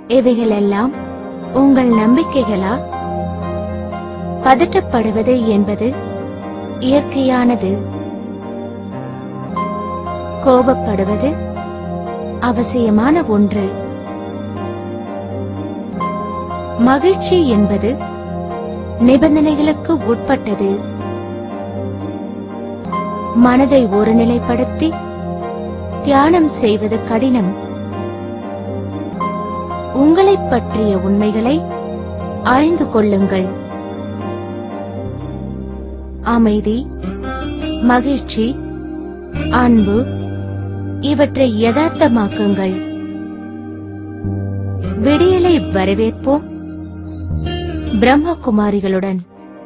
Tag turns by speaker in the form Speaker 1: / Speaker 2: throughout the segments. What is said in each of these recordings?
Speaker 1: இவைகளெல்லாம் உங்கள் நம்பிக்கைகளா பதட்டப்படுவது என்பது இயற்கையானது கோபப்படுவது அவசியமான ஒன்று மகிழ்ச்சி என்பது நிபந்தனைகளுக்கு உட்பட்டது மனதை ஒருநிலைப்படுத்தி தியானம் செய்வது கடினம் உங்களைப் பற்றிய உண்மைகளை அறிந்து கொள்ளுங்கள் அமைதி மகிழ்ச்சி அன்பு இவற்றை யதார்த்தமாக்குங்கள் விடியலை வரவேற்போம் பிரம்மகுமாரிகளுடன்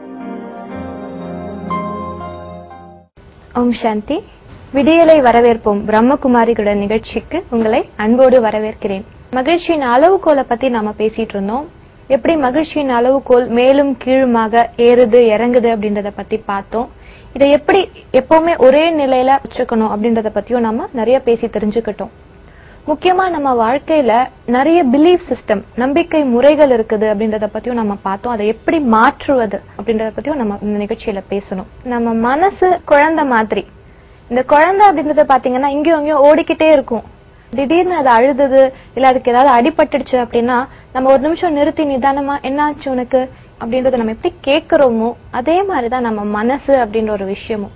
Speaker 2: ஓம் சாந்தி விடியலை வரவேற்போம் பிரம்மகுமாரிகளுடன் நிகழ்ச்சிக்கு உங்களை அன்போடு வரவேற்கிறேன் மகிழ்ச்சியின் அளவுகோலை பத்தி நாம பேசிட்டு இருந்தோம் எப்படி மகிழ்ச்சியின் அளவுகோல் மேலும் கீழுமாக ஏறுது இறங்குது அப்படின்றத பத்தி பார்த்தோம் இதை எப்படி எப்பவுமே ஒரே நிலையில வச்சுக்கணும் அப்படின்றத பத்தியும் நாம நிறைய பேசி தெரிஞ்சுக்கிட்டோம் முக்கியமா நம்ம வாழ்க்கையில நிறைய பிலீஃப் சிஸ்டம் நம்பிக்கை முறைகள் இருக்குது அப்படின்றத பத்தியும் நம்ம பார்த்தோம் அதை எப்படி மாற்றுவது அப்படின்றத பத்தியும் நம்ம இந்த நிகழ்ச்சியில பேசணும் நம்ம மனசு குழந்தை மாதிரி இந்த குழந்தை அப்படின்றத பாத்தீங்கன்னா இங்கேயும் அங்கேயும் ஓடிக்கிட்டே இருக்கும் திடீர்னு அது அழுதுது இல்ல அதுக்கு ஏதாவது அடிபட்டுடுச்சு அப்படின்னா நம்ம ஒரு நிமிஷம் நிறுத்தி நிதானமா என்னாச்சு உனக்கு அப்படின்றத நம்ம எப்படி கேட்கிறோமோ அதே மாதிரிதான் நம்ம மனசு அப்படின்ற ஒரு விஷயமும்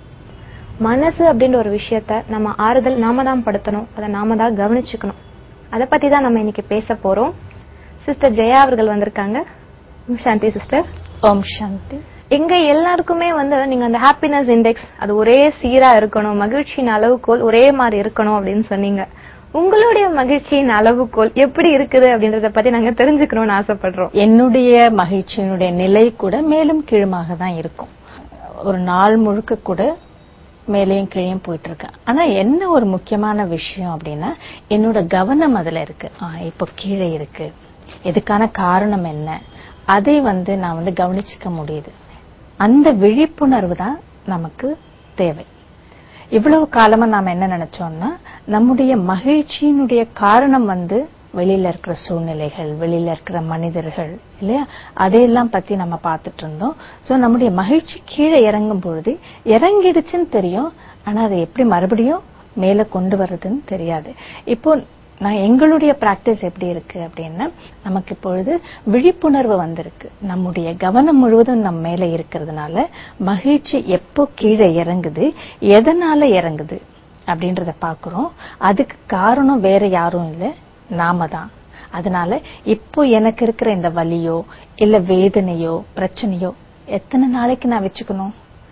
Speaker 2: மனசு அப்படின்ற ஒரு விஷயத்த நம்ம ஆறுதல் நாம தான் படுத்தணும் அதை நாம தான் கவனிச்சுக்கணும் அதை பத்தி தான் நம்ம இன்னைக்கு பேச போறோம் சிஸ்டர் ஜெயா அவர்கள் வந்திருக்காங்க ஓம் சாந்தி சிஸ்டர்
Speaker 3: ஓம் சாந்தி
Speaker 2: எங்க எல்லாருக்குமே வந்து நீங்க அந்த ஹாப்பினஸ் இண்டெக்ஸ் அது ஒரே சீரா இருக்கணும் மகிழ்ச்சியின் அளவுகோல் ஒரே மாதிரி இருக்கணும் அப்படின்னு சொன்னீங்க உங்களுடைய மகிழ்ச்சியின் அளவுகோல் எப்படி இருக்குது அப்படின்றத பத்தி நாங்க தெரிஞ்சுக்கணும்னு ஆசைப்படுறோம்
Speaker 3: என்னுடைய மகிழ்ச்சியினுடைய நிலை கூட மேலும் கீழுமாக தான் இருக்கும் ஒரு நாள் முழுக்க கூட மேலேயும் கீழையும் போயிட்டு இருக்கேன் ஆனா என்ன ஒரு முக்கியமான விஷயம் அப்படின்னா என்னோட கவனம் அதுல இருக்கு ஆ, இப்போ கீழே இருக்கு இதுக்கான காரணம் என்ன அதை வந்து நான் வந்து கவனிச்சுக்க முடியுது அந்த விழிப்புணர்வு தான் நமக்கு தேவை இவ்வளவு காலமா நாம என்ன நினைச்சோம்னா நம்முடைய மகிழ்ச்சியினுடைய காரணம் வந்து வெளியில இருக்கிற சூழ்நிலைகள் வெளியில இருக்கிற மனிதர்கள் இல்லையா அதையெல்லாம் பத்தி நம்ம பார்த்துட்டு இருந்தோம் சோ நம்முடைய மகிழ்ச்சி கீழே இறங்கும் பொழுது இறங்கிடுச்சுன்னு தெரியும் ஆனா அதை எப்படி மறுபடியும் மேல கொண்டு வர்றதுன்னு தெரியாது இப்போ நான் எங்களுடைய பிராக்டிஸ் எப்படி இருக்கு அப்படின்னா நமக்கு இப்பொழுது விழிப்புணர்வு வந்திருக்கு நம்முடைய கவனம் முழுவதும் நம்ம மேல இருக்கிறதுனால மகிழ்ச்சி எப்போ கீழே இறங்குது எதனால இறங்குது அப்படின்றத பாக்குறோம் அதுக்கு காரணம் வேற யாரும் இல்ல நாம தான் அதனால இப்போ எனக்கு இருக்கிற இந்த வலியோ இல்ல வேதனையோ பிரச்சனையோ எத்தனை நாளைக்கு நான் வச்சுக்கணும்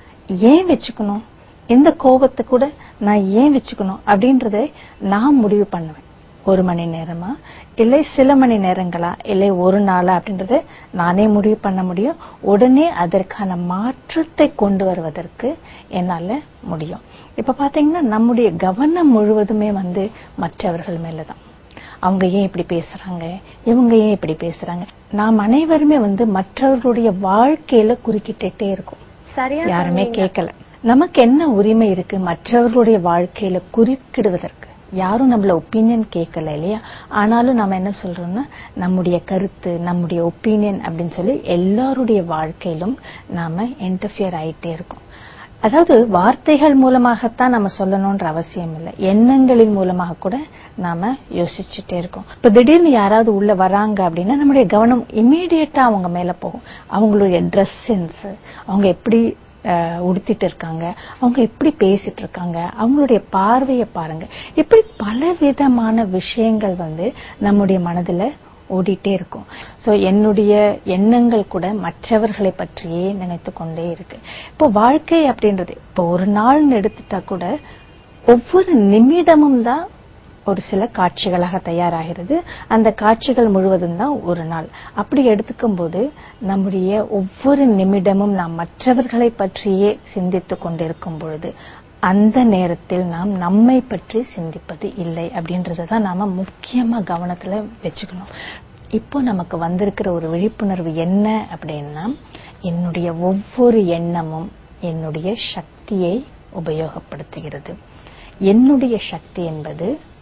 Speaker 3: ஏன் வச்சுக்கணும் இந்த கோபத்தை கூட நான் ஏன் வச்சுக்கணும் அப்படின்றத நான் முடிவு பண்ணுவேன் ஒரு மணி நேரமா இல்லை சில மணி நேரங்களா இல்லை ஒரு நாளா அப்படின்றத நானே முடிவு பண்ண முடியும் உடனே அதற்கான மாற்றத்தை கொண்டு வருவதற்கு என்னால முடியும் இப்ப பாத்தீங்கன்னா நம்முடைய கவனம் முழுவதுமே வந்து மற்றவர்கள் மேலதான் அவங்க ஏன் இப்படி பேசுறாங்க இவங்க ஏன் இப்படி பேசுறாங்க நாம் அனைவருமே வந்து மற்றவர்களுடைய வாழ்க்கையில குறுக்கிட்டே இருக்கோம்
Speaker 2: சரியா
Speaker 3: யாருமே
Speaker 2: சொன்னீங்க.
Speaker 3: கேட்கல நமக்கு என்ன உரிமை இருக்கு மற்றவர்களுடைய வாழ்க்கையில குறுக்கிடுவதற்கு யாரும் நம்மள ஒப்பீனியன் கேட்கல இல்லையா ஆனாலும் நம்ம என்ன சொல்றோம்னா நம்முடைய கருத்து நம்முடைய ஒப்பீனியன் அப்படின்னு சொல்லி எல்லாருடைய வாழ்க்கையிலும் நாம இன்டர்ஃபியர் ஆயிட்டே இருக்கோம் அதாவது வார்த்தைகள் மூலமாகத்தான் நம்ம சொல்லணும்ன்ற அவசியம் இல்லை எண்ணங்களின் மூலமாக கூட நாம யோசிச்சுட்டே இருக்கோம் இப்ப திடீர்னு யாராவது உள்ள வராங்க அப்படின்னா நம்முடைய கவனம் இம்மீடியட்டா அவங்க மேல போகும் அவங்களுடைய ட்ரெஸ் சென்ஸ் அவங்க எப்படி அஹ், உடுத்திட்டு இருக்காங்க அவங்க எப்படி பேசிட்டு இருக்காங்க அவங்களுடைய பார்வையை பாருங்க இப்படி பலவிதமான விஷயங்கள் வந்து நம்முடைய மனதுல ஓடிட்டே இருக்கும் சோ என்னுடைய எண்ணங்கள் கூட மற்றவர்களை பற்றியே நினைத்து கொண்டே இருக்கு இப்போ வாழ்க்கை அப்படின்றது இப்போ ஒரு நாள்னு எடுத்துட்டா கூட ஒவ்வொரு நிமிடமும் தான் ஒரு சில காட்சிகளாக தயாராகிறது அந்த காட்சிகள் முழுவதும் தான் ஒரு நாள் அப்படி எடுத்துக்கும் போது நம்முடைய ஒவ்வொரு நிமிடமும் நாம் மற்றவர்களை பற்றியே சிந்தித்துக் கொண்டிருக்கும் பொழுது அந்த நேரத்தில் நாம் நம்மை பற்றி சிந்திப்பது இல்லை அப்படின்றத தான் நாம முக்கியமா கவனத்துல வச்சுக்கணும் இப்போ நமக்கு வந்திருக்கிற ஒரு விழிப்புணர்வு என்ன அப்படின்னா என்னுடைய ஒவ்வொரு எண்ணமும் என்னுடைய சக்தியை உபயோகப்படுத்துகிறது என்னுடைய சக்தி என்பது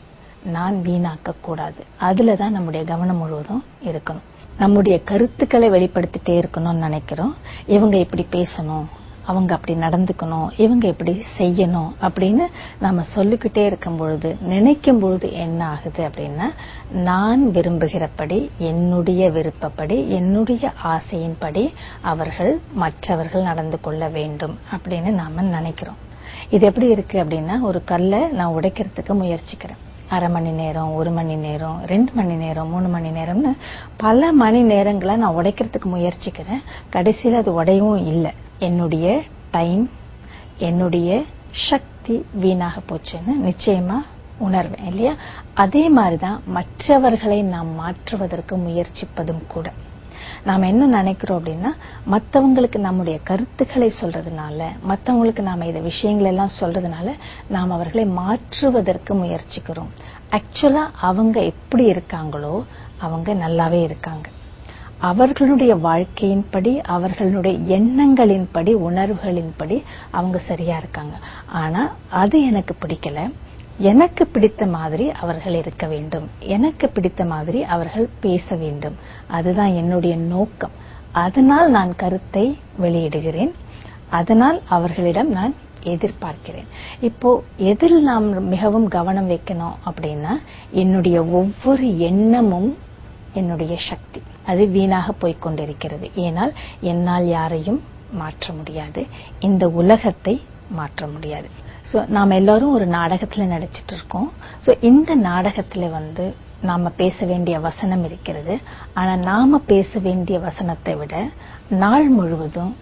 Speaker 3: நான் வீணாக்க கூடாது அதுல தான் நம்முடைய கவனம் முழுவதும் இருக்கணும் நம்முடைய கருத்துக்களை வெளிப்படுத்திட்டே இருக்கணும்னு நினைக்கிறோம் இவங்க இப்படி பேசணும் அவங்க அப்படி நடந்துக்கணும் இவங்க இப்படி செய்யணும் அப்படின்னு நாம சொல்லிக்கிட்டே இருக்கும் பொழுது நினைக்கும் பொழுது என்ன ஆகுது அப்படின்னா நான் விரும்புகிறபடி என்னுடைய விருப்பப்படி என்னுடைய ஆசையின்படி அவர்கள் மற்றவர்கள் நடந்து கொள்ள வேண்டும் அப்படின்னு நாம நினைக்கிறோம் இது எப்படி இருக்கு அப்படின்னா ஒரு கல்லை நான் உடைக்கிறதுக்கு முயற்சிக்கிறேன் அரை மணி நேரம் ஒரு மணி நேரம் ரெண்டு மணி நேரம் மூணு மணி நேரம்னு பல மணி நேரங்களை நான் உடைக்கிறதுக்கு முயற்சிக்கிறேன் கடைசியில் அது உடையவும் இல்லை என்னுடைய டைம் என்னுடைய சக்தி வீணாக போச்சுன்னு நிச்சயமா உணர்வேன் இல்லையா அதே மாதிரிதான் மற்றவர்களை நாம் மாற்றுவதற்கு முயற்சிப்பதும் கூட நாம என்ன நினைக்கிறோம் அப்படின்னா மத்தவங்களுக்கு நம்முடைய கருத்துக்களை சொல்றதுனால மத்தவங்களுக்கு நாம இந்த விஷயங்கள் எல்லாம் சொல்றதுனால நாம் அவர்களை மாற்றுவதற்கு முயற்சிக்கிறோம் ஆக்சுவலா அவங்க எப்படி இருக்காங்களோ அவங்க நல்லாவே இருக்காங்க அவர்களுடைய வாழ்க்கையின்படி அவர்களுடைய எண்ணங்களின்படி உணர்வுகளின்படி அவங்க சரியா இருக்காங்க ஆனா அது எனக்கு பிடிக்கல எனக்கு பிடித்த மாதிரி அவர்கள் இருக்க வேண்டும் எனக்கு பிடித்த மாதிரி அவர்கள் பேச வேண்டும் அதுதான் என்னுடைய நோக்கம் அதனால் நான் கருத்தை வெளியிடுகிறேன் அதனால் அவர்களிடம் நான் எதிர்பார்க்கிறேன் இப்போ எதில் நாம் மிகவும் கவனம் வைக்கணும் அப்படின்னா என்னுடைய ஒவ்வொரு எண்ணமும் என்னுடைய சக்தி அது வீணாக போய்க் கொண்டிருக்கிறது ஏனால் என்னால் யாரையும் மாற்ற முடியாது இந்த உலகத்தை மாற்ற முடியாது சோ நாம எல்லாரும் ஒரு நாடகத்துல நடிச்சிட்டு இருக்கோம் சோ இந்த நாடகத்துல வந்து நாம பேச வேண்டிய வசனம் இருக்கிறது ஆனா நாம பேச வேண்டிய வசனத்தை விட நாள் முழுவதும்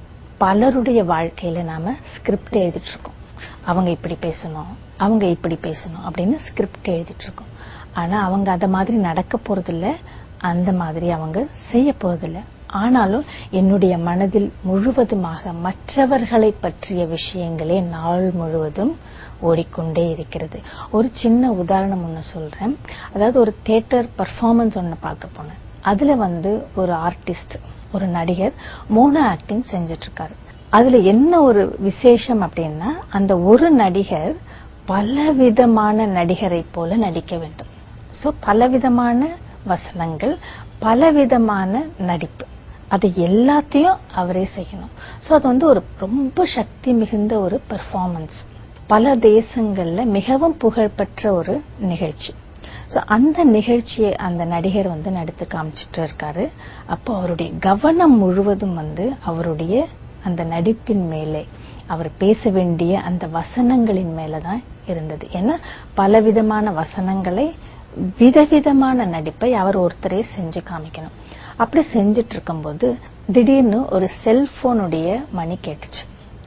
Speaker 3: பலருடைய வாழ்க்கையில நாம ஸ்கிரிப்ட் எழுதிட்டு இருக்கோம் அவங்க இப்படி பேசணும் அவங்க இப்படி பேசணும் அப்படின்னு ஸ்கிரிப்ட் எழுதிட்டு இருக்கோம் ஆனா அவங்க அத மாதிரி நடக்க போறதில்ல அந்த மாதிரி அவங்க செய்ய போறதில்ல ஆனாலும் என்னுடைய மனதில் முழுவதுமாக மற்றவர்களை பற்றிய விஷயங்களே நாள் முழுவதும் ஓடிக்கொண்டே இருக்கிறது ஒரு சின்ன உதாரணம் ஒண்ணு சொல்றேன் அதாவது ஒரு தியேட்டர் பர்ஃபார்மன்ஸ் ஒண்ணு பார்க்க போனேன் அதுல வந்து ஒரு ஆர்டிஸ்ட் ஒரு நடிகர் மோனோ ஆக்டிங் செஞ்சுட்டு இருக்காரு அதுல என்ன ஒரு விசேஷம் அப்படின்னா அந்த ஒரு நடிகர் பலவிதமான நடிகரை போல நடிக்க வேண்டும் சோ பலவிதமான வசனங்கள் பலவிதமான நடிப்பு அது எல்லாத்தையும் அவரே செய்யணும் சோ அது வந்து ஒரு ரொம்ப சக்தி மிகுந்த ஒரு பெர்ஃபார்மன்ஸ் பல தேசங்கள்ல மிகவும் புகழ்பெற்ற ஒரு நிகழ்ச்சி சோ அந்த நிகழ்ச்சியை அந்த நடிகர் வந்து நடித்து காமிச்சிட்டு இருக்காரு அப்போ அவருடைய கவனம் முழுவதும் வந்து அவருடைய அந்த நடிப்பின் மேலே அவர் பேச வேண்டிய அந்த வசனங்களின் மேலதான் இருந்தது ஏன்னா பலவிதமான வசனங்களை விதவிதமான நடிப்பை அவர் ஒருத்தரே செஞ்சு காமிக்கணும் அப்படி செஞ்சுட்டு இருக்கும்போது திடீர்னு ஒரு செல்போனுடைய மணி கேட்டுச்சு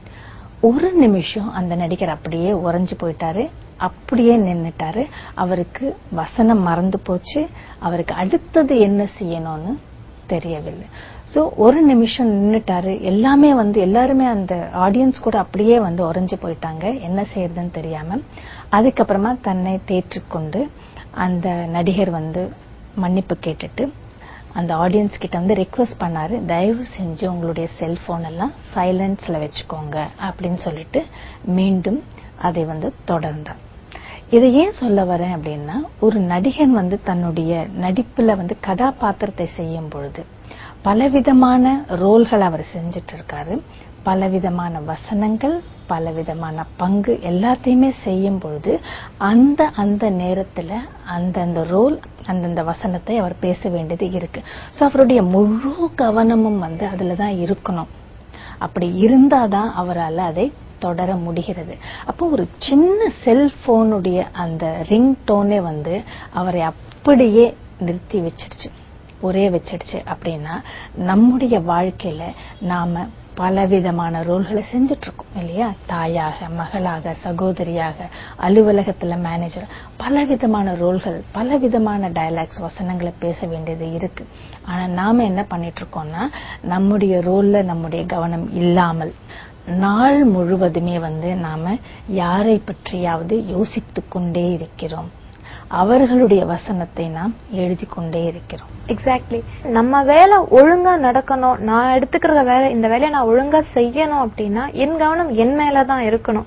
Speaker 3: ஒரு நிமிஷம் அந்த நடிகர் அப்படியே உறைஞ்சு போயிட்டாரு அப்படியே நின்னுட்டாரு அவருக்கு வசனம் மறந்து போச்சு அவருக்கு அடுத்தது என்ன செய்யணும்னு தெரியவில்லை சோ ஒரு நிமிஷம் நின்னுட்டாரு எல்லாமே வந்து எல்லாருமே அந்த ஆடியன்ஸ் கூட அப்படியே வந்து உறைஞ்சு போயிட்டாங்க என்ன செய்யறதுன்னு தெரியாம அதுக்கப்புறமா தன்னை தேற்றிக்கொண்டு அந்த நடிகர் வந்து மன்னிப்பு கேட்டுட்டு அந்த ஆடியன்ஸ் கிட்ட வந்து ரெக்வஸ்ட் பண்ணாரு தயவு செஞ்சு உங்களுடைய செல்போன் எல்லாம் சைலன்ஸ்ல வச்சுக்கோங்க அப்படின்னு சொல்லிட்டு மீண்டும் அதை வந்து தொடர்ந்தார் இதை ஏன் சொல்ல வரேன் அப்படின்னா ஒரு நடிகன் வந்து தன்னுடைய நடிப்புல வந்து கதாபாத்திரத்தை செய்யும் பொழுது பலவிதமான ரோல்கள் அவர் செஞ்சுட்டு இருக்காரு பலவிதமான வசனங்கள் பலவிதமான பங்கு எல்லாத்தையுமே செய்யும் பொழுது அந்த அந்த நேரத்துல அந்தந்த ரோல் அந்தந்த வசனத்தை அவர் பேச வேண்டியது இருக்கு சோ அவருடைய முழு கவனமும் வந்து அதுலதான் இருக்கணும் அப்படி இருந்தாதான் அவரால் அதை தொடர முடிகிறது அப்போ ஒரு சின்ன செல்போனுடைய அந்த ரிங் டோனே வந்து அவரை அப்படியே நிறுத்தி வச்சிடுச்சு ஒரே வச்சிடுச்சு அப்படின்னா நம்முடைய வாழ்க்கையில நாம பலவிதமான ரோல்களை செஞ்சுட்டு இருக்கோம் இல்லையா தாயாக மகளாக சகோதரியாக அலுவலகத்துல மேனேஜர் பலவிதமான ரோல்கள் பலவிதமான டயலாக்ஸ் வசனங்களை பேச வேண்டியது இருக்கு ஆனா நாம என்ன பண்ணிட்டு இருக்கோம்னா நம்முடைய ரோல்ல நம்முடைய கவனம் இல்லாமல் நாள் முழுவதுமே வந்து நாம யாரை பற்றியாவது யோசித்துக் கொண்டே இருக்கிறோம் அவர்களுடைய வசனத்தை நாம் எழுதி கொண்டே இருக்கிறோம்
Speaker 2: எக்ஸாக்ட்லி நம்ம வேலை ஒழுங்கா நடக்கணும் நான் எடுத்துக்கிற வேலை இந்த வேலையை நான் ஒழுங்கா செய்யணும் அப்படின்னா என் கவனம் என் மேலதான் இருக்கணும்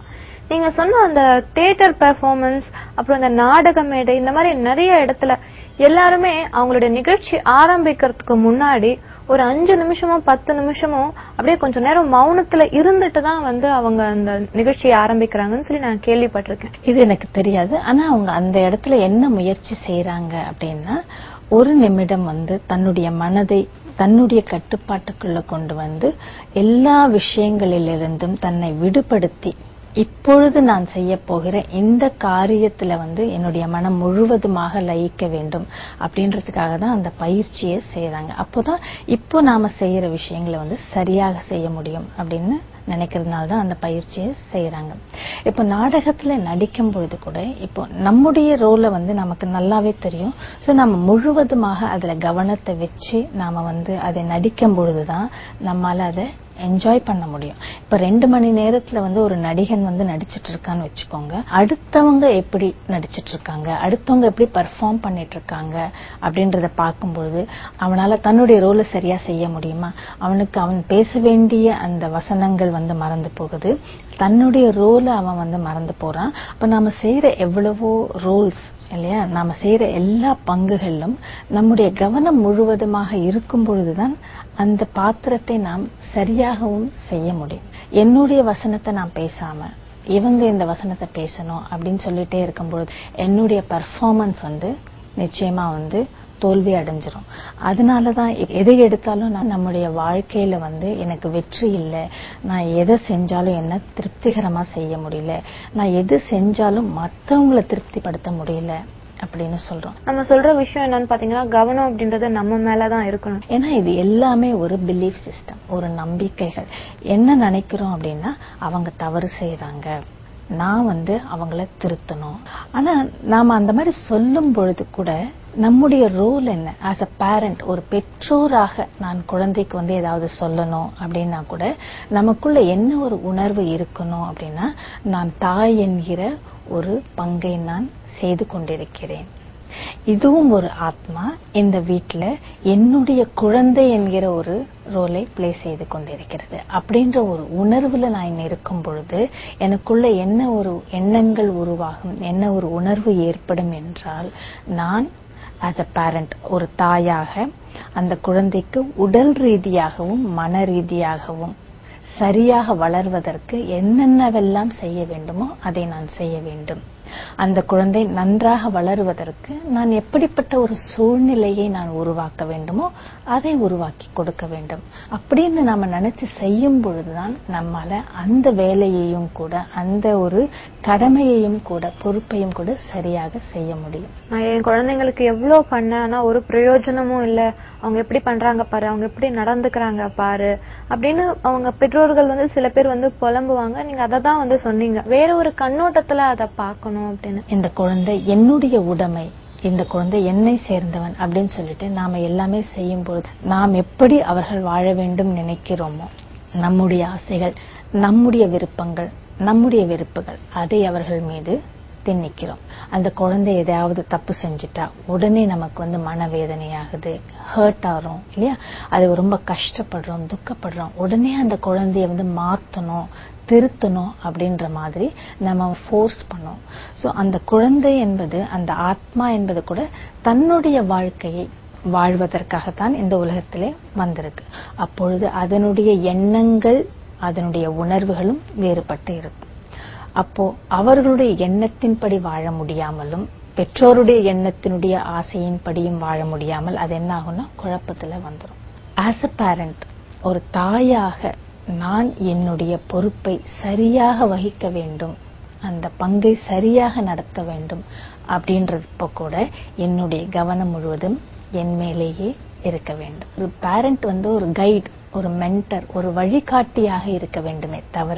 Speaker 2: நீங்க சொன்ன அந்த தியேட்டர் பெர்ஃபார்மன்ஸ் அப்புறம் இந்த நாடக மேடை இந்த மாதிரி நிறைய இடத்துல எல்லாருமே அவங்களுடைய நிகழ்ச்சி ஆரம்பிக்கிறதுக்கு முன்னாடி ஒரு அஞ்சு நிமிஷமோ பத்து நிமிஷமோ அப்படியே கொஞ்ச நேரம் மௌனத்துல இருந்துட்டு தான் வந்து அவங்க அந்த நிகழ்ச்சியை ஆரம்பிக்கிறாங்கன்னு சொல்லி நான் கேள்விப்பட்டிருக்கேன்
Speaker 3: இது எனக்கு தெரியாது ஆனா அவங்க அந்த இடத்துல என்ன முயற்சி செய்யறாங்க அப்படின்னா ஒரு நிமிடம் வந்து தன்னுடைய மனதை தன்னுடைய கட்டுப்பாட்டுக்குள்ள கொண்டு வந்து எல்லா விஷயங்களிலிருந்தும் தன்னை விடுபடுத்தி இப்பொழுது நான் செய்ய போகிற இந்த காரியத்துல வந்து என்னுடைய மனம் முழுவதுமாக லயிக்க வேண்டும் அப்படின்றதுக்காக தான் அந்த பயிற்சியை செய்யறாங்க அப்போதான் இப்போ நாம செய்யற விஷயங்களை வந்து சரியாக செய்ய முடியும் அப்படின்னு நினைக்கிறதுனால தான் அந்த பயிற்சியை செய்யறாங்க இப்போ நாடகத்துல நடிக்கும் பொழுது கூட இப்போ நம்முடைய ரோலை வந்து நமக்கு நல்லாவே தெரியும் ஸோ நம்ம முழுவதுமாக அதுல கவனத்தை வச்சு நாம வந்து அதை நடிக்கும் பொழுதுதான் நம்மால அதை என்ஜாய் பண்ண முடியும் இப்ப ரெண்டு மணி நேரத்துல வந்து ஒரு நடிகன் வந்து நடிச்சிட்டு இருக்கான்னு வச்சுக்கோங்க அடுத்தவங்க எப்படி நடிச்சிட்டு இருக்காங்க அடுத்தவங்க எப்படி பெர்ஃபார்ம் பண்ணிட்டு இருக்காங்க அப்படின்றத பார்க்கும்பொழுது அவனால தன்னுடைய ரோலை சரியா செய்ய முடியுமா அவனுக்கு அவன் பேச வேண்டிய அந்த வசனங்கள் வந்து மறந்து போகுது தன்னுடைய ரோலை அவன் வந்து மறந்து போறான் அப்ப நாம செய்யற எவ்வளவோ ரோல்ஸ் இல்லையா நாம செய்யற எல்லா பங்குகளிலும் நம்முடைய கவனம் முழுவதுமாக இருக்கும் பொழுதுதான் அந்த பாத்திரத்தை நாம் சரியாகவும் செய்ய முடியும் என்னுடைய வசனத்தை நான் பேசாம இவங்க இந்த வசனத்தை பேசணும் அப்படின்னு சொல்லிட்டே இருக்கும்பொழுது என்னுடைய பர்ஃபார்மன்ஸ் வந்து நிச்சயமா வந்து தோல்வி அடைஞ்சிரும் அதனாலதான் எதை எடுத்தாலும் நான் நம்முடைய வாழ்க்கையில வந்து எனக்கு வெற்றி இல்லை நான் எதை செஞ்சாலும் என்ன திருப்திகரமா செய்ய முடியல நான் எது செஞ்சாலும் மத்தவங்களை திருப்திப்படுத்த முடியல அப்படின்னு சொல்றோம்
Speaker 2: நம்ம சொல்ற விஷயம் என்னன்னு பாத்தீங்கன்னா கவனம் அப்படின்றது நம்ம மேலதான் இருக்கணும்
Speaker 3: ஏன்னா இது எல்லாமே ஒரு பிலீஃப் சிஸ்டம் ஒரு நம்பிக்கைகள் என்ன நினைக்கிறோம் அப்படின்னா அவங்க தவறு செய்யறாங்க நான் வந்து அவங்கள திருத்தணும் ஆனா நாம அந்த மாதிரி சொல்லும் பொழுது கூட நம்முடைய ரோல் என்ன ஆஸ் அ பேரண்ட் ஒரு பெற்றோராக நான் குழந்தைக்கு வந்து ஏதாவது சொல்லணும் அப்படின்னா கூட நமக்குள்ள என்ன ஒரு உணர்வு இருக்கணும் அப்படின்னா நான் தாய் என்கிற ஒரு பங்கை நான் செய்து கொண்டிருக்கிறேன் இதுவும் ஒரு ஆத்மா இந்த வீட்டுல என்னுடைய குழந்தை என்கிற ஒரு ரோலை பிளே செய்து கொண்டிருக்கிறது அப்படின்ற ஒரு உணர்வுல நான் இருக்கும் பொழுது எனக்குள்ள என்ன ஒரு எண்ணங்கள் உருவாகும் என்ன ஒரு உணர்வு ஏற்படும் என்றால் நான் ஆஸ் அ பேரண்ட் ஒரு தாயாக அந்த குழந்தைக்கு உடல் ரீதியாகவும் மன ரீதியாகவும் சரியாக வளர்வதற்கு என்னென்னவெல்லாம் செய்ய வேண்டுமோ அதை நான் செய்ய வேண்டும் அந்த குழந்தை நன்றாக வளருவதற்கு நான் எப்படிப்பட்ட ஒரு சூழ்நிலையை நான் உருவாக்க வேண்டுமோ அதை உருவாக்கி கொடுக்க வேண்டும் அப்படின்னு நாம நினைச்சு செய்யும் பொழுதுதான் நம்மால அந்த வேலையையும் கூட அந்த ஒரு கடமையையும் கூட பொறுப்பையும் கூட சரியாக செய்ய முடியும்
Speaker 2: நான் என் குழந்தைங்களுக்கு எவ்வளவு பண்ணேன் ஆனா ஒரு பிரயோஜனமும் இல்ல அவங்க எப்படி பண்றாங்க பாரு அவங்க எப்படி நடந்துக்கிறாங்க பாரு அப்படின்னு அவங்க பெற்றோர்கள் வந்து சில பேர் வந்து புலம்புவாங்க நீங்க அதை தான் வந்து சொன்னீங்க வேற ஒரு கண்ணோட்டத்துல அதை பார்க்கணும் அப்படின்னு
Speaker 3: இந்த குழந்தை என்னுடைய உடைமை இந்த குழந்தை என்னை சேர்ந்தவன் அப்படின்னு சொல்லிட்டு நாம எல்லாமே செய்யும் பொழுது நாம் எப்படி அவர்கள் வாழ வேண்டும் நினைக்கிறோமோ நம்முடைய ஆசைகள் நம்முடைய விருப்பங்கள் நம்முடைய வெறுப்புகள் அதை அவர்கள் மீது திணிக்கிறோம் அந்த குழந்தை எதையாவது தப்பு செஞ்சுட்டா உடனே நமக்கு வந்து மனவேதனையாகுது ஹர்ட் ஆகிறோம் இல்லையா அது ரொம்ப கஷ்டப்படுறோம் துக்கப்படுறோம் உடனே அந்த குழந்தைய வந்து மாத்தணும் திருத்தணும் அப்படின்ற மாதிரி நம்ம ஃபோர்ஸ் பண்ணோம் சோ அந்த குழந்தை என்பது அந்த ஆத்மா என்பது கூட தன்னுடைய வாழ்க்கையை வாழ்வதற்காகத்தான் இந்த உலகத்திலே வந்திருக்கு அப்பொழுது அதனுடைய எண்ணங்கள் அதனுடைய உணர்வுகளும் வேறுபட்டு இருக்கும் அப்போ அவர்களுடைய எண்ணத்தின்படி வாழ முடியாமலும் பெற்றோருடைய எண்ணத்தினுடைய ஆசையின்படியும் வாழ முடியாமல் அது என்ன ஆகும்னா குழப்பத்துல வந்துடும் ஆஸ் அ பேரண்ட் ஒரு தாயாக நான் என்னுடைய பொறுப்பை சரியாக வகிக்க வேண்டும் அந்த பங்கை சரியாக நடத்த வேண்டும் அப்படின்றப்ப கூட என்னுடைய கவனம் முழுவதும் என் மேலேயே இருக்க வேண்டும் ஒரு பேரண்ட் வந்து ஒரு கைட் ஒரு மென்டர் ஒரு வழிகாட்டியாக இருக்க வேண்டுமே தவிர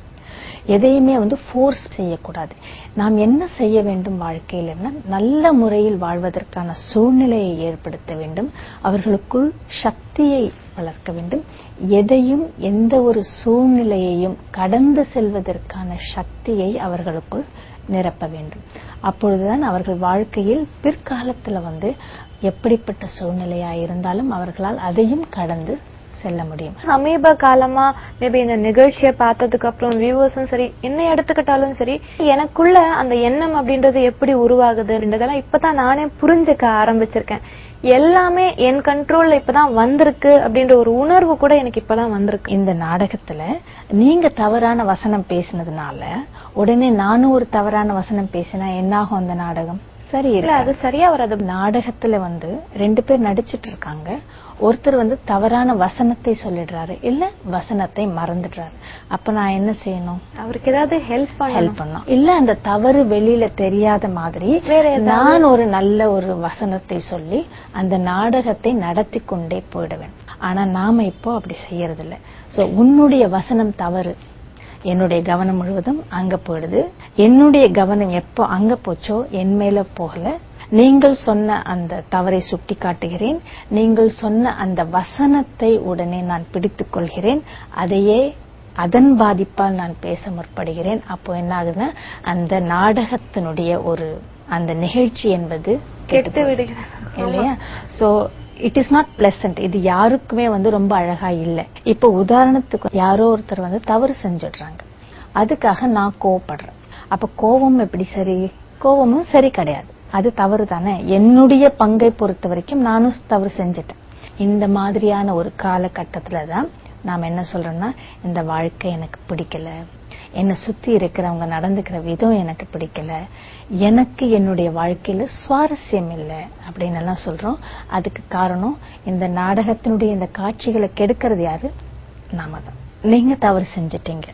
Speaker 3: எதையுமே வந்து ஃபோர்ஸ் செய்யக்கூடாது நாம் என்ன செய்ய வேண்டும் வாழ்க்கையிலன்னா நல்ல முறையில் வாழ்வதற்கான சூழ்நிலையை ஏற்படுத்த வேண்டும் அவர்களுக்குள் சக்தியை வளர்க்க வேண்டும் எதையும் எந்த ஒரு சூழ்நிலையையும் கடந்து செல்வதற்கான சக்தியை அவர்களுக்குள் நிரப்ப வேண்டும் அப்பொழுதுதான் அவர்கள் வாழ்க்கையில் பிற்காலத்துல வந்து எப்படிப்பட்ட சூழ்நிலையா இருந்தாலும் அவர்களால் அதையும் கடந்து செல்ல முடியும்
Speaker 2: சமீப காலமா மேபி இந்த நிகழ்ச்சியை பார்த்ததுக்கு அப்புறம் வியூவர்ஸும் சரி என்ன எடுத்துக்கிட்டாலும் சரி எனக்குள்ள அந்த எண்ணம் அப்படின்றது எப்படி உருவாகுது அப்படின்றதெல்லாம் இப்பதான் நானே புரிஞ்சுக்க ஆரம்பிச்சிருக்கேன் எல்லாமே என் கண்ட்ரோல்ல இப்பதான் வந்திருக்கு அப்படின்ற ஒரு உணர்வு கூட எனக்கு இப்பதான் வந்திருக்கு
Speaker 3: இந்த நாடகத்துல நீங்க தவறான வசனம் பேசினதுனால உடனே நானும் ஒரு தவறான வசனம் பேசினா என்னாகும் அந்த நாடகம் சரி
Speaker 2: இல்ல அது சரியா வராது
Speaker 3: நாடகத்துல வந்து ரெண்டு பேர் நடிச்சிட்டு இருக்காங்க ஒருத்தர் வந்து தவறான வசனத்தை சொல்லிடுறாரு இல்ல வசனத்தை மறந்துடுறாரு அப்ப நான் என்ன செய்யணும்
Speaker 2: அவருக்கு ஏதாவது ஹெல்ப் பண்ணணும்
Speaker 3: ஹெல்ப் பண்ணணும் இல்ல அந்த தவறு வெளியில தெரியாத மாதிரி
Speaker 2: வேற ஏதாவது?
Speaker 3: நான் ஒரு நல்ல ஒரு வசனத்தை சொல்லி அந்த நாடகத்தை நடத்தி கொண்டே போயிடுவேன் ஆனா நாம இப்போ அப்படி செய்யறது இல்ல சோ உன்னுடைய வசனம் தவறு என்னுடைய கவனம் முழுவதும் அங்க போயிடுது என்னுடைய கவனம் எப்போ அங்க போச்சோ என் மேல போகல நீங்கள் சொன்ன அந்த தவறை சுட்டி காட்டுகிறேன் நீங்கள் சொன்ன அந்த வசனத்தை உடனே நான் பிடித்துக் கொள்கிறேன் அதையே அதன் பாதிப்பால் நான் பேச முற்படுகிறேன் அப்போ என்ன ஆகுதுன்னா அந்த நாடகத்தினுடைய ஒரு அந்த நிகழ்ச்சி என்பது
Speaker 2: கெட்டு
Speaker 3: போகுது.
Speaker 2: விடுகிறது
Speaker 3: இல்லையா so it is not pleasant இது யாருக்குமே வந்து ரொம்ப அழகா இல்ல இப்போ உதாரணத்துக்கு யாரோ ஒருத்தர் வந்து தவறு செஞ்சிடுறாங்க அதுக்காக நான் கோவப்படுறேன் அப்ப கோபம் எப்படி சரி கோபமும் சரி கிடையாது அது தவறு தானே என்னுடைய பங்கை பொறுத்த வரைக்கும் நானும் தவறு செஞ்சுட்டேன் இந்த மாதிரியான ஒரு காலகட்டத்துல தான் நாம் என்ன சொல்றோம்னா இந்த வாழ்க்கை எனக்கு பிடிக்கல என்னை சுத்தி இருக்கிறவங்க நடந்துக்கிற விதம் எனக்கு பிடிக்கல எனக்கு என்னுடைய வாழ்க்கையில சுவாரஸ்யம் இல்லை அப்படின்னு எல்லாம் சொல்றோம் அதுக்கு காரணம் இந்த நாடகத்தினுடைய இந்த காட்சிகளை கெடுக்கிறது யாரு நாம தான் நீங்க தவறு செஞ்சிட்டீங்க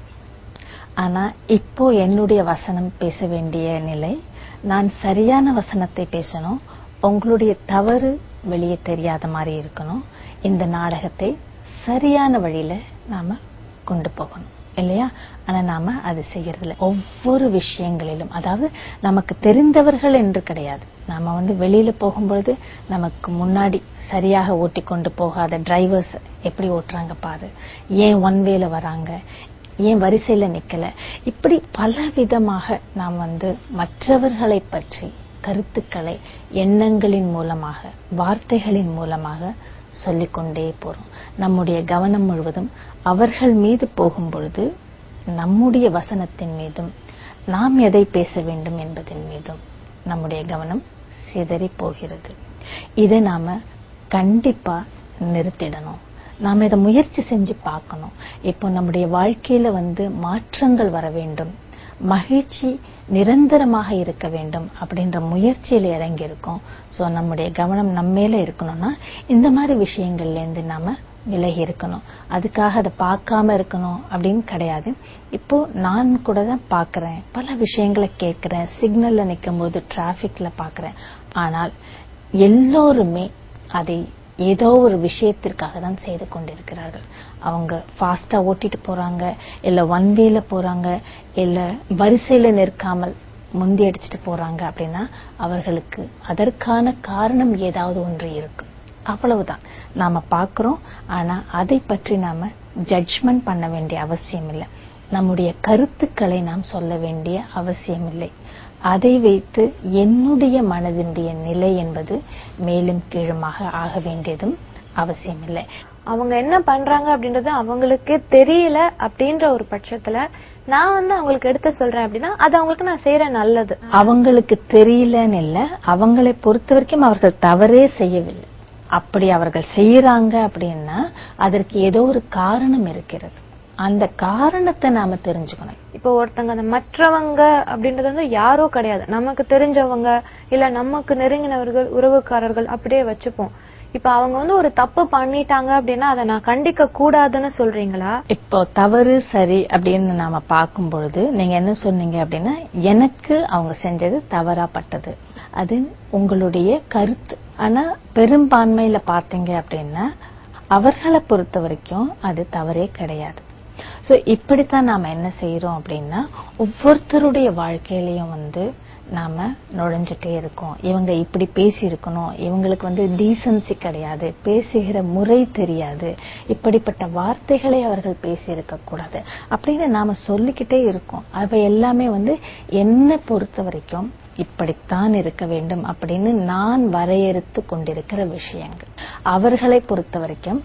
Speaker 3: ஆனா இப்போ என்னுடைய வசனம் பேச வேண்டிய நிலை நான் சரியான வசனத்தை பேசணும் உங்களுடைய தவறு வெளியே தெரியாத மாதிரி இருக்கணும் இந்த நாடகத்தை சரியான வழியில நாம கொண்டு போகணும் இல்லையா ஆனா நாம அது செய்யறது இல்ல ஒவ்வொரு விஷயங்களிலும் அதாவது நமக்கு தெரிந்தவர்கள் என்று கிடையாது நாம வந்து வெளியில போகும்பொழுது நமக்கு முன்னாடி சரியாக ஓட்டி கொண்டு போகாத டிரைவர்ஸ் எப்படி ஓட்டுறாங்க பாரு ஏன் ஒன் வேல வராங்க ஏன் வரிசையில நிக்கல இப்படி பல விதமாக நாம் வந்து மற்றவர்களை பற்றி கருத்துக்களை எண்ணங்களின் மூலமாக வார்த்தைகளின் மூலமாக சொல்லிக்கொண்டே போறோம் நம்முடைய கவனம் முழுவதும் அவர்கள் மீது போகும் பொழுது நம்முடைய வசனத்தின் மீதும் நாம் எதை பேச வேண்டும் என்பதன் மீதும் நம்முடைய கவனம் சிதறி போகிறது இதை நாம கண்டிப்பா நிறுத்திடணும் நாம இதை முயற்சி செஞ்சு பார்க்கணும் இப்போ நம்முடைய வாழ்க்கையில வந்து மாற்றங்கள் வர வேண்டும் மகிழ்ச்சி நிரந்தரமாக இருக்க வேண்டும் அப்படின்ற முயற்சியில இறங்கி இருக்கோம் சோ நம்முடைய கவனம் நம்ம மேல இருக்கணும்னா இந்த மாதிரி விஷயங்கள்ல இருந்து நாம விலகி இருக்கணும் அதுக்காக அதை பார்க்காம இருக்கணும் அப்படின்னு கிடையாது இப்போ நான் கூட தான் பார்க்கறேன் பல விஷயங்களை கேட்கிறேன் சிக்னல்ல நிற்கும் போது டிராபிக்ல பார்க்கறேன் ஆனால் எல்லோருமே அதை ஏதோ ஒரு விஷயத்திற்காக தான் செய்து கொண்டிருக்கிறார்கள் அவங்க ஃபாஸ்டா ஓட்டிட்டு போறாங்க இல்ல ஒன் வேல போறாங்க இல்ல வரிசையில நிற்காமல் முந்தி அடிச்சிட்டு போறாங்க அப்படின்னா அவர்களுக்கு அதற்கான காரணம் ஏதாவது ஒன்று இருக்கும் அவ்வளவுதான் நாம பார்க்கிறோம் ஆனா அதை பற்றி நாம ஜட்ஜ்மெண்ட் பண்ண வேண்டிய அவசியம் இல்லை நம்முடைய கருத்துக்களை நாம் சொல்ல வேண்டிய அவசியம் இல்லை அதை வைத்து என்னுடைய மனதினுடைய நிலை என்பது மேலும் கீழுமாக ஆக வேண்டியதும் அவசியம் இல்லை
Speaker 2: அவங்க என்ன பண்றாங்க அப்படின்றது அவங்களுக்கே தெரியல அப்படின்ற ஒரு பட்சத்துல நான் வந்து அவங்களுக்கு எடுத்து சொல்றேன் அப்படின்னா அது அவங்களுக்கு நான் செய்யறேன் நல்லது
Speaker 3: அவங்களுக்கு தெரியலன்னு இல்ல அவங்களை பொறுத்த வரைக்கும் அவர்கள் தவறே செய்யவில்லை அப்படி அவர்கள் செய்யறாங்க அப்படின்னா அதற்கு ஏதோ ஒரு காரணம் இருக்கிறது அந்த காரணத்தை நாம தெரிஞ்சுக்கணும்
Speaker 2: இப்போ ஒருத்தங்க அந்த மற்றவங்க அப்படின்றது வந்து யாரோ கிடையாது நமக்கு தெரிஞ்சவங்க இல்ல நமக்கு நெருங்கினவர்கள் உறவுக்காரர்கள் அப்படியே வச்சுப்போம் இப்ப அவங்க வந்து ஒரு தப்பு பண்ணிட்டாங்க அப்படின்னா அதை நான் கண்டிக்க கூடாதுன்னு சொல்றீங்களா
Speaker 3: இப்போ தவறு சரி அப்படின்னு நாம பார்க்கும் பொழுது நீங்க என்ன சொன்னீங்க அப்படின்னா எனக்கு அவங்க செஞ்சது தவறாப்பட்டது அது உங்களுடைய கருத்து ஆனா பெரும்பான்மையில பார்த்தீங்க அப்படின்னா அவர்களை பொறுத்த வரைக்கும் அது தவறே கிடையாது சோ இப்படித்தான் நாம என்ன செய்யறோம் அப்படின்னா ஒவ்வொருத்தருடைய வாழ்க்கையிலயும் வந்து நாம நுழைஞ்சிட்டே இருக்கோம் இவங்க இப்படி பேசி இருக்கணும் இவங்களுக்கு வந்து டீசன்சி கிடையாது பேசுகிற முறை தெரியாது இப்படிப்பட்ட வார்த்தைகளை அவர்கள் பேசி இருக்க கூடாது அப்படின்னு நாம சொல்லிக்கிட்டே இருக்கோம் அவை எல்லாமே வந்து என்னை பொறுத்த வரைக்கும் இப்படித்தான் இருக்க வேண்டும் அப்படின்னு நான் வரையறுத்து கொண்டிருக்கிற விஷயங்கள் அவர்களை பொறுத்த வரைக்கும்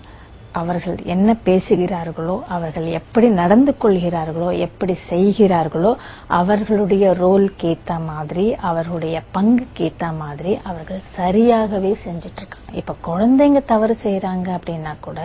Speaker 3: அவர்கள் என்ன பேசுகிறார்களோ அவர்கள் எப்படி நடந்து கொள்கிறார்களோ எப்படி செய்கிறார்களோ அவர்களுடைய ரோல்க்கு ஏத்த மாதிரி அவர்களுடைய பங்குக்கு ஏத்த மாதிரி அவர்கள் சரியாகவே செஞ்சுட்டு இருக்காங்க இப்ப குழந்தைங்க தவறு செய்யறாங்க அப்படின்னா கூட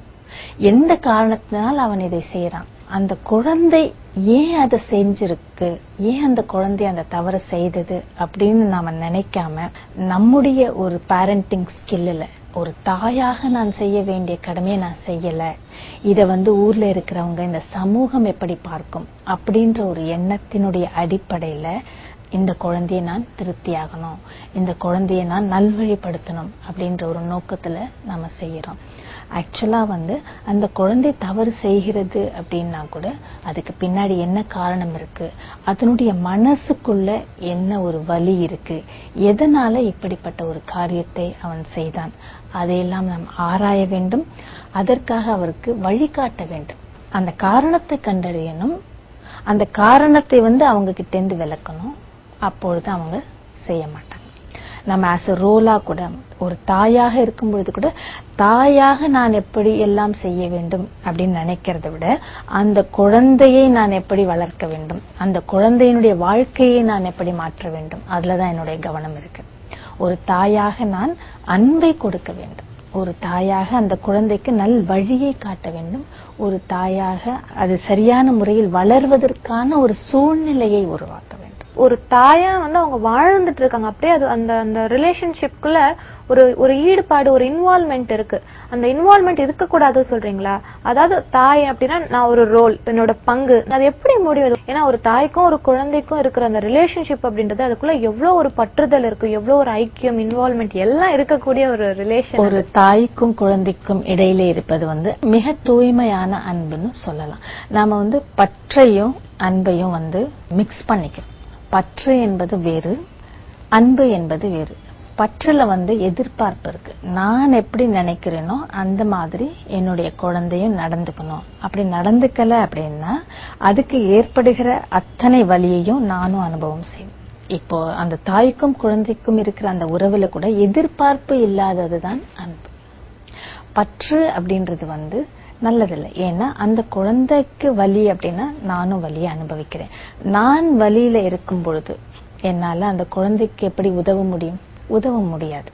Speaker 3: எந்த காரணத்தினால் அவன் இதை செய்யறான் அந்த குழந்தை ஏன் அதை செஞ்சிருக்கு ஏன் அந்த குழந்தை அந்த தவறு செய்தது அப்படின்னு நாம நினைக்காம நம்முடைய ஒரு பேரண்டிங் ஸ்கில்ல ஒரு தாயாக நான் செய்ய வேண்டிய கடமையை நான் செய்யல இத வந்து ஊர்ல இருக்கிறவங்க இந்த சமூகம் எப்படி பார்க்கும் அப்படின்ற ஒரு எண்ணத்தினுடைய அடிப்படையில இந்த குழந்தையை நான் திருப்தியாகணும் இந்த குழந்தையை நான் நல்வழிப்படுத்தணும் அப்படின்ற ஒரு நோக்கத்துல நாம செய்யறோம் ஆக்சுவலா வந்து அந்த குழந்தை தவறு செய்கிறது அப்படின்னா கூட அதுக்கு பின்னாடி என்ன காரணம் இருக்கு அதனுடைய மனசுக்குள்ள என்ன ஒரு வலி இருக்கு எதனால இப்படிப்பட்ட ஒரு காரியத்தை அவன் செய்தான் அதையெல்லாம் நாம் ஆராய வேண்டும் அதற்காக அவருக்கு வழிகாட்ட வேண்டும் அந்த காரணத்தை கண்டறியணும் அந்த காரணத்தை வந்து அவங்க கிட்ட இருந்து விளக்கணும் அப்பொழுது அவங்க செய்ய மாட்டாங்க நம்ம ஆஸ் அ ரோலா கூட ஒரு தாயாக இருக்கும் பொழுது கூட தாயாக நான் எப்படி எல்லாம் செய்ய வேண்டும் அப்படின்னு நினைக்கிறத விட அந்த குழந்தையை நான் எப்படி வளர்க்க வேண்டும் அந்த குழந்தையினுடைய வாழ்க்கையை நான் எப்படி மாற்ற வேண்டும் அதுலதான் என்னுடைய கவனம் இருக்கு ஒரு தாயாக நான் அன்பை கொடுக்க வேண்டும் ஒரு தாயாக அந்த குழந்தைக்கு நல் வழியை காட்ட வேண்டும் ஒரு தாயாக அது சரியான முறையில் வளர்வதற்கான ஒரு சூழ்நிலையை உருவாக்க வேண்டும்
Speaker 2: ஒரு தாயா வந்து அவங்க வாழ்ந்துட்டு இருக்காங்க அப்படியே அது அந்த அந்த ரிலேஷன்ஷிப்குள்ள ஒரு ஒரு ஈடுபாடு ஒரு இன்வால்மெண்ட் இருக்கு அந்த இன்வால்மெண்ட் இருக்க கூடாது சொல்றீங்களா அதாவது தாய் அப்படின்னா நான் ஒரு ரோல் என்னோட பங்கு அது எப்படி முடியும் ஏன்னா ஒரு தாய்க்கும் ஒரு குழந்தைக்கும் இருக்கிற அந்த ரிலேஷன்ஷிப் அப்படின்றது அதுக்குள்ள எவ்வளவு ஒரு பற்றுதல் இருக்கு எவ்வளவு ஒரு ஐக்கியம் இன்வால்மெண்ட் எல்லாம் இருக்கக்கூடிய ஒரு ரிலேஷன்
Speaker 3: ஒரு தாய்க்கும் குழந்தைக்கும் இடையில இருப்பது வந்து மிக தூய்மையான அன்புன்னு சொல்லலாம் நாம வந்து பற்றையும் அன்பையும் வந்து மிக்ஸ் பண்ணிக்கிறோம் பற்று என்பது வேறு அன்பு என்பது வேறு பற்றுல வந்து எதிர்பார்ப்பு இருக்கு நான் எப்படி நினைக்கிறேனோ அந்த மாதிரி என்னுடைய குழந்தையும் நடந்துக்கணும் அப்படி நடந்துக்கல அப்படின்னா அதுக்கு ஏற்படுகிற அத்தனை வலியையும் நானும் அனுபவம் செய்வேன் இப்போ அந்த தாய்க்கும் குழந்தைக்கும் இருக்கிற அந்த உறவுல கூட எதிர்பார்ப்பு இல்லாததுதான் அன்பு பற்று அப்படின்றது வந்து நல்லதில்லை ஏன்னா அந்த குழந்தைக்கு வலி அப்படின்னா நானும் வலியை அனுபவிக்கிறேன் நான் வலியில இருக்கும் பொழுது என்னால அந்த குழந்தைக்கு எப்படி உதவ முடியும் உதவ முடியாது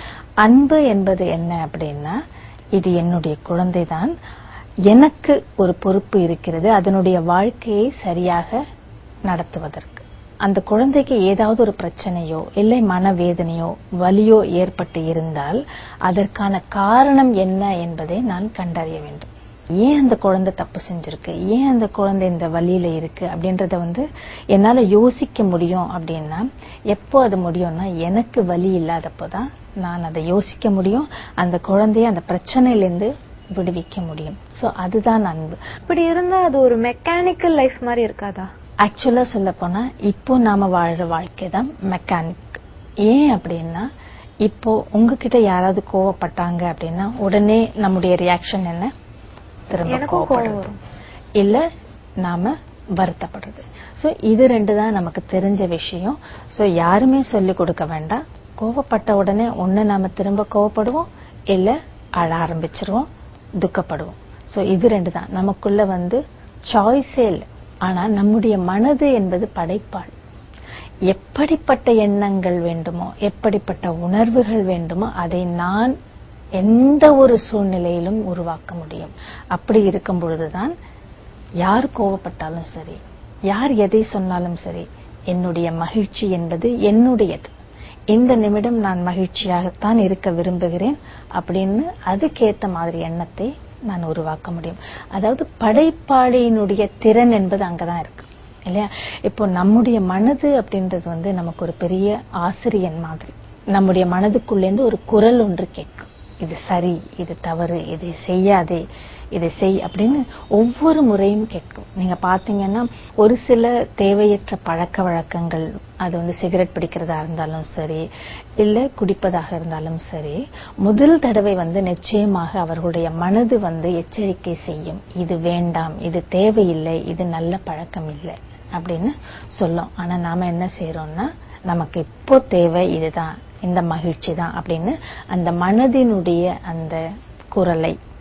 Speaker 3: அன்பு என்பது என்ன அப்படின்னா இது என்னுடைய குழந்தைதான் எனக்கு ஒரு பொறுப்பு இருக்கிறது அதனுடைய வாழ்க்கையை சரியாக நடத்துவதற்கு அந்த குழந்தைக்கு ஏதாவது ஒரு பிரச்சனையோ இல்லை மனவேதனையோ வலியோ ஏற்பட்டு இருந்தால் அதற்கான காரணம் என்ன என்பதை நான் கண்டறிய வேண்டும் ஏன் அந்த குழந்தை தப்பு செஞ்சிருக்கு ஏன் அந்த குழந்தை இந்த வழியில இருக்கு அப்படின்றத வந்து என்னால யோசிக்க முடியும் அப்படின்னா எப்போ அது முடியும்னா எனக்கு வலி இல்லாதப்போதான் நான் அதை யோசிக்க முடியும் அந்த குழந்தைய அந்த பிரச்சனையிலிருந்து விடுவிக்க முடியும் சோ அதுதான் அன்பு
Speaker 2: இப்படி இருந்தா அது ஒரு மெக்கானிக்கல் லைஃப் மாதிரி இருக்காதா
Speaker 3: ஆக்சுவலா சொல்ல போனா இப்போ நாம வாழ்ற வாழ்க்கை தான் மெக்கானிக் ஏன் அப்படின்னா இப்போ உங்ககிட்ட யாராவது கோவப்பட்டாங்க அப்படின்னா உடனே நம்முடைய ரியாக்ஷன் என்ன திரும்ப
Speaker 2: எனக்கும் கோவம்
Speaker 3: கோவப்படுறது
Speaker 2: வரும்.
Speaker 3: இல்ல நாம வருத்தப்படுறது சோ இது ரெண்டு தான் நமக்கு தெரிஞ்ச விஷயம் சோ யாருமே சொல்லி கொடுக்க வேண்டாம் கோவப்பட்ட உடனே ஒண்ணு நாம திரும்ப கோவப்படுவோம் இல்ல அழ ஆரம்பிச்சிருவோம் துக்கப்படுவோம் சோ இது ரெண்டு தான் நமக்குள்ள வந்து சாய்ஸே இல்லை ஆனா நம்முடைய மனது என்பது படைப்பாள் எப்படிப்பட்ட எண்ணங்கள் வேண்டுமோ எப்படிப்பட்ட உணர்வுகள் வேண்டுமோ அதை நான் எந்த ஒரு சூழ்நிலையிலும் உருவாக்க முடியும் அப்படி இருக்கும் பொழுதுதான் யார் கோவப்பட்டாலும் சரி யார் எதை சொன்னாலும் சரி என்னுடைய மகிழ்ச்சி என்பது என்னுடையது இந்த நிமிடம் நான் மகிழ்ச்சியாகத்தான் இருக்க விரும்புகிறேன் அப்படின்னு அதுக்கேத்த மாதிரி எண்ணத்தை நான் உருவாக்க முடியும் அதாவது படைப்பாளியினுடைய திறன் என்பது அங்கதான் இருக்கு இல்லையா இப்போ நம்முடைய மனது அப்படின்றது வந்து நமக்கு ஒரு பெரிய ஆசிரியன் மாதிரி நம்முடைய மனதுக்குள்ளேருந்து ஒரு குரல் ஒன்று கேட்கும் இது சரி இது தவறு இதை செய்யாதே இதை செய் அப்படின்னு ஒவ்வொரு முறையும் கேட்கும் நீங்க பாத்தீங்கன்னா ஒரு சில தேவையற்ற பழக்க வழக்கங்கள் அது வந்து சிகரெட் பிடிக்கிறதா இருந்தாலும் சரி இல்ல குடிப்பதாக இருந்தாலும் சரி முதல் தடவை வந்து நிச்சயமாக அவர்களுடைய மனது வந்து எச்சரிக்கை செய்யும் இது வேண்டாம் இது தேவையில்லை இது நல்ல பழக்கம் இல்லை அப்படின்னு சொல்லும் ஆனா நாம என்ன செய்யறோம்னா நமக்கு இப்போ தேவை இதுதான் இந்த மகிழ்ச்சி தான் அப்படின்னு அந்த மனதினுடைய அந்த குரலை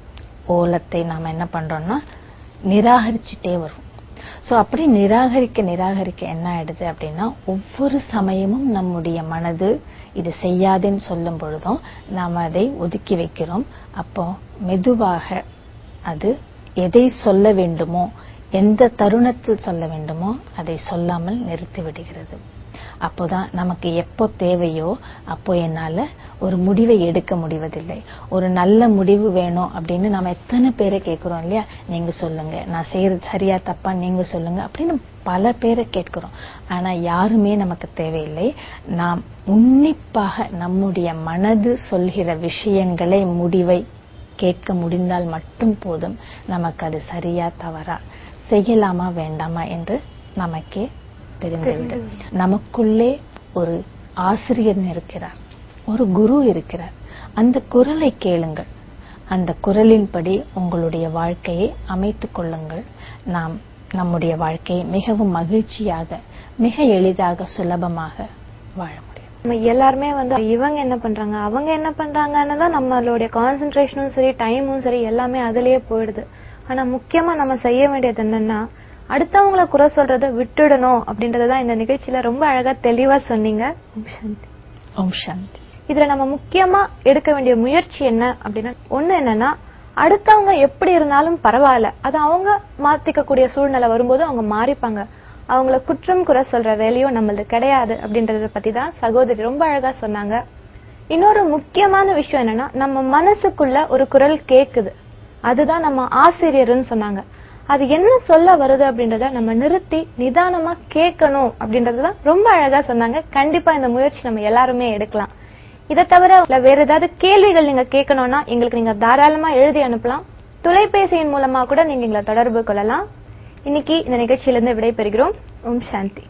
Speaker 3: ஓலத்தை நாம என்ன பண்றோம்னா நிராகரிச்சுட்டே வரும் சோ அப்படி நிராகரிக்க நிராகரிக்க என்ன ஆயிடுது அப்படின்னா ஒவ்வொரு சமயமும் நம்முடைய மனது இது செய்யாதேன்னு சொல்லும் பொழுதும் நாம அதை ஒதுக்கி வைக்கிறோம் அப்போ மெதுவாக அது எதை சொல்ல வேண்டுமோ எந்த தருணத்தில் சொல்ல வேண்டுமோ அதை சொல்லாமல் நிறுத்தி விடுகிறது அப்போதான் நமக்கு எப்போ தேவையோ அப்போ என்னால ஒரு முடிவை எடுக்க முடிவதில்லை ஒரு நல்ல முடிவு வேணும் அப்படின்னு நாம எத்தனை பேரை கேட்கிறோம் இல்லையா நீங்க சொல்லுங்க நான் செய்யறது சரியா தப்பா நீங்க சொல்லுங்க அப்படின்னு பல பேரை கேட்கிறோம் ஆனா யாருமே நமக்கு தேவையில்லை நாம் உன்னிப்பாக நம்முடைய மனது சொல்கிற விஷயங்களை முடிவை கேட்க முடிந்தால் மட்டும் போதும் நமக்கு அது சரியா தவறா செய்யலாமா வேண்டாமா என்று நமக்கே தெரிந்துவிடும் நமக்குள்ளே ஒரு ஆசிரியர் இருக்கிறார் ஒரு குரு இருக்கிறார் அந்த குரலை கேளுங்கள் அந்த குரலின்படி உங்களுடைய வாழ்க்கையை அமைத்துக் கொள்ளுங்கள் நாம் நம்முடைய வாழ்க்கையை மிகவும் மகிழ்ச்சியாக மிக எளிதாக சுலபமாக வாழ முடியும்
Speaker 2: நம்ம எல்லாருமே வந்து இவங்க என்ன பண்றாங்க அவங்க என்ன பண்றாங்கன்னு தான் நம்மளுடைய கான்சென்ட்ரேஷனும் சரி டைமும் சரி எல்லாமே அதுலயே போயிடுது ஆனா முக்கியமா நம்ம செய்ய வேண்டியது என்னன்னா அடுத்தவங்கள குறை சொல்றத விட்டுடணும் அப்படின்றதுதான் இந்த நிகழ்ச்சியில ரொம்ப அழகா தெளிவா சொன்னீங்க ஓம் சாந்தி
Speaker 3: ஓம் சாந்தி
Speaker 2: இதுல நம்ம முக்கியமா எடுக்க வேண்டிய முயற்சி என்ன அப்படின்னா ஒண்ணு என்னன்னா அடுத்தவங்க எப்படி இருந்தாலும் பரவாயில்ல அது அவங்க மாத்திக்க கூடிய சூழ்நிலை வரும்போது அவங்க மாறிப்பாங்க அவங்கள குற்றம் குறை சொல்ற வேலையும் நம்மளது கிடையாது அப்படின்றத பத்தி தான் சகோதரி ரொம்ப அழகா சொன்னாங்க இன்னொரு முக்கியமான விஷயம் என்னன்னா நம்ம மனசுக்குள்ள ஒரு குரல் கேக்குது அதுதான் நம்ம ஆசிரியர்னு சொன்னாங்க அது என்ன சொல்ல வருது அப்படின்றத நம்ம நிறுத்தி நிதானமா கேட்கணும் அப்படின்றதுதான் ரொம்ப அழகா சொன்னாங்க கண்டிப்பா இந்த முயற்சி நம்ம எல்லாருமே எடுக்கலாம் இதை தவிர இல்ல வேற ஏதாவது கேள்விகள் நீங்க கேட்கணும்னா எங்களுக்கு நீங்க தாராளமா எழுதி அனுப்பலாம் தொலைபேசியின் மூலமா கூட நீங்க எங்களை தொடர்பு கொள்ளலாம் இன்னைக்கு இந்த நிகழ்ச்சியில இருந்து விடைபெறுகிறோம் ஓம் சாந்தி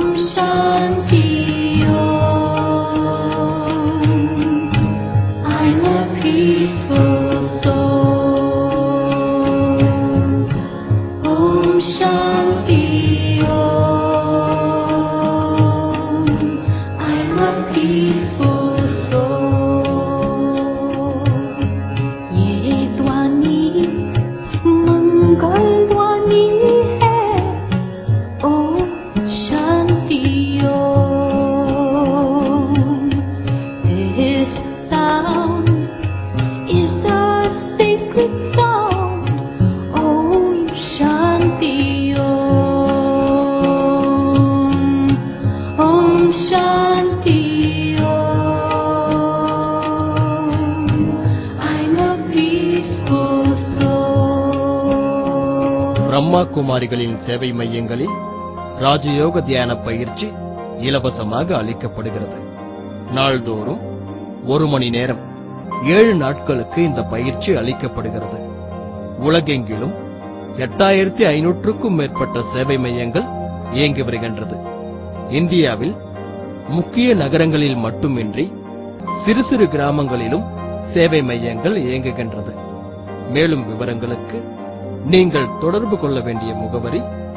Speaker 4: I'm a peaceful soul. Om Shanti Om. I'm a peaceful soul. ये ध्वनि मंगल ध्वनि है ओम शांति ओम This sound is a sacred sound. Om Shanti Om. Om Shanti Om. I'm a peaceful soul.
Speaker 5: Brahma குமாரிகளின் சேவை மையங்களில் ராஜயோக தியான பயிற்சி இலவசமாக அளிக்கப்படுகிறது நாள்தோறும் ஒரு மணி நேரம் ஏழு நாட்களுக்கு இந்த பயிற்சி அளிக்கப்படுகிறது உலகெங்கிலும் எட்டாயிரத்தி ஐநூற்றுக்கும் மேற்பட்ட சேவை மையங்கள் இயங்கி வருகின்றது இந்தியாவில் முக்கிய நகரங்களில் மட்டுமின்றி சிறு சிறு கிராமங்களிலும் சேவை மையங்கள் இயங்குகின்றது மேலும் விவரங்களுக்கு நீங்கள் தொடர்பு கொள்ள வேண்டிய முகவரி